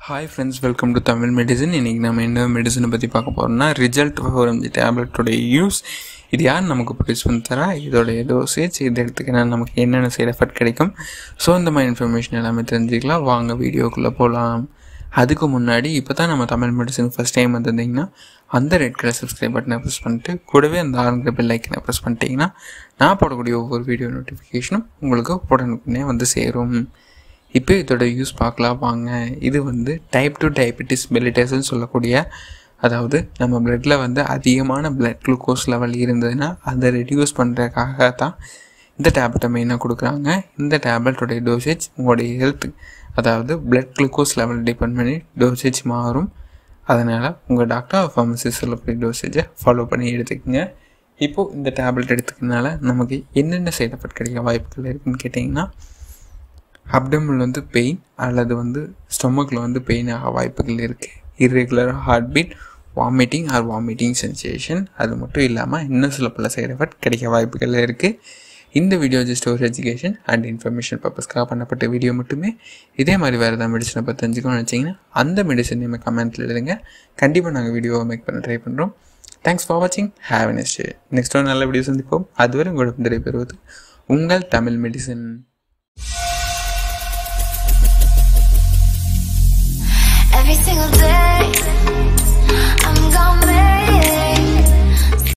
hi friends welcome to Tamil medicine இன்றைக்கி நம்ம என்ன மெடிசனை பற்றி பார்க்க போகிறோம்னா ரிசல்ட் ஃபோர் எம்ஜி டேப்லெட்டோடைய யூஸ் இது யார் நமக்கு ப்ரொடியூஸ் பண்ணி தரா இதோடைய டோசேஜ் இது எடுத்துக்கினா நமக்கு என்னென்ன சைட் எஃபெக்ட் கிடைக்கும் ஸோ இந்த மாதிரி இன்ஃபர்மேஷன் எல்லாமே தெரிஞ்சுக்கலாம் வாங்க வீடியோக்குள்ளே போகலாம் அதுக்கு முன்னாடி இப்போ தான் நம்ம தமிழ் மெடிசன் ஃபஸ்ட் டைம் வந்திருந்தீங்கன்னா அந்த ரெட் கலர் சப்ஸ்கிரைப் பட்டனை ப்ரெஸ் பண்ணிட்டு கூடவே அந்த ஆளுங்கிற பெல் ஐக்கனை ப்ரெஸ் பண்ணிட்டீங்கன்னா நான் போடக்கூடிய ஒவ்வொரு வீடியோ நோட்டிஃபிகேஷனும் உங்களுக்கு உடனுக்குடனே வந்து சேரும் இப்போ இதோட யூஸ் பார்க்கலாம் வாங்க இது வந்து டைப் டூ டயபெட்டிஸ் மெலிட்டஸ்ன்னு சொல்லக்கூடிய அதாவது நம்ம பிளட்டில் வந்து அதிகமான பிளட் குளுக்கோஸ் லெவல் இருந்ததுன்னா அதை ரெடியூஸ் பண்ணுறதுக்காக தான் இந்த டேப்லெட்டை மெயினாக கொடுக்குறாங்க இந்த டேப்லெட்டோடைய டோசேஜ் உங்களுடைய ஹெல்த் அதாவது பிளட் குளுக்கோஸ் லெவல் டிபெண்ட் பண்ணி டோசேஜ் மாறும் அதனால் உங்கள் டாக்டர் ஃபார்மசி சொல்லக்கூடிய டோசேஜை ஃபாலோ பண்ணி எடுத்துக்கோங்க இப்போது இந்த டேப்லெட் எடுத்துக்கிறதுனால நமக்கு என்னென்ன சைட் எஃபெக்ட் கிடைக்க வாய்ப்புகள் இருக்குன்னு கேட்டிங்கன்னா அப்டமில் வந்து பெயின் அல்லது வந்து ஸ்டொமக்கில் வந்து பெயின் ஆக வாய்ப்புகள் இருக்குது irregular heart beat vomiting or vomiting sensation அது மட்டும் இல்லாமல் இன்னும் சில பல சைட் எஃபெக்ட் கிடைக்க வாய்ப்புகள் இருக்குது இந்த வீடியோ ஜஸ்ட் ஒரு எஜுகேஷன் அண்ட் இன்ஃபர்மேஷன் பர்பஸ்க்காக பண்ணப்பட்ட வீடியோ மட்டுமே இதே மாதிரி வேறு ஏதாவது மெடிசனை பற்றி தெரிஞ்சுக்கணும்னு நினச்சிங்கன்னா அந்த மெடிசன் நம்ம கமெண்ட்டில் எழுதுங்க கண்டிப்பாக நாங்கள் வீடியோவை மேக் பண்ண ட்ரை பண்ணுறோம் தேங்க்ஸ் ஃபார் வாட்சிங் ஹேவ் நெக்ஸ்ட் நெக்ஸ்ட் ஒரு நல்ல வீடியோ சந்திப்போம் அதுவரை உங்களுக்கு தெரிய பெறுவது உங்கள் Tamil medicine Every single day